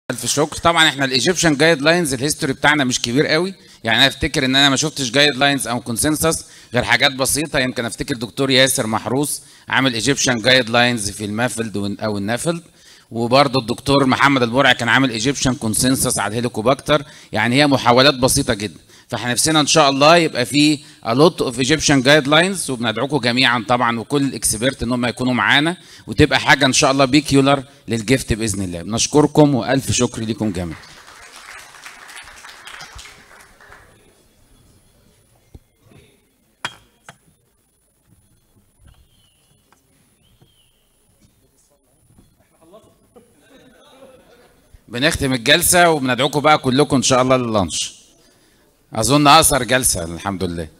الف شكر طبعا احنا الايجيبشن جايد لاينز الهيستوري بتاعنا مش كبير قوي يعني انا افتكر ان انا ما شفتش جايد لاينز او كونسنسس غير حاجات بسيطه يمكن افتكر دكتور ياسر محروس عامل ايجيبشن جايد لاينز في المافلد وال- او النافلد وبرضه الدكتور محمد البرع كان عامل ايجيبشن كونسنسس على الهيليكوباكتر يعني هي محاولات بسيطه جدا فاحنا نفسنا ان شاء الله يبقى في a lot of Egyptian guidelines وبندعوكم جميعا طبعا وكل الاكسبيرت ان هم يكونوا معانا وتبقى حاجه ان شاء الله بيكيولر للجفت باذن الله بنشكركم والف شكر لكم جميعا بنختم الجلسه وبندعوكم بقى كلكم ان شاء الله لللانش اظن اقصر جلسه الحمد لله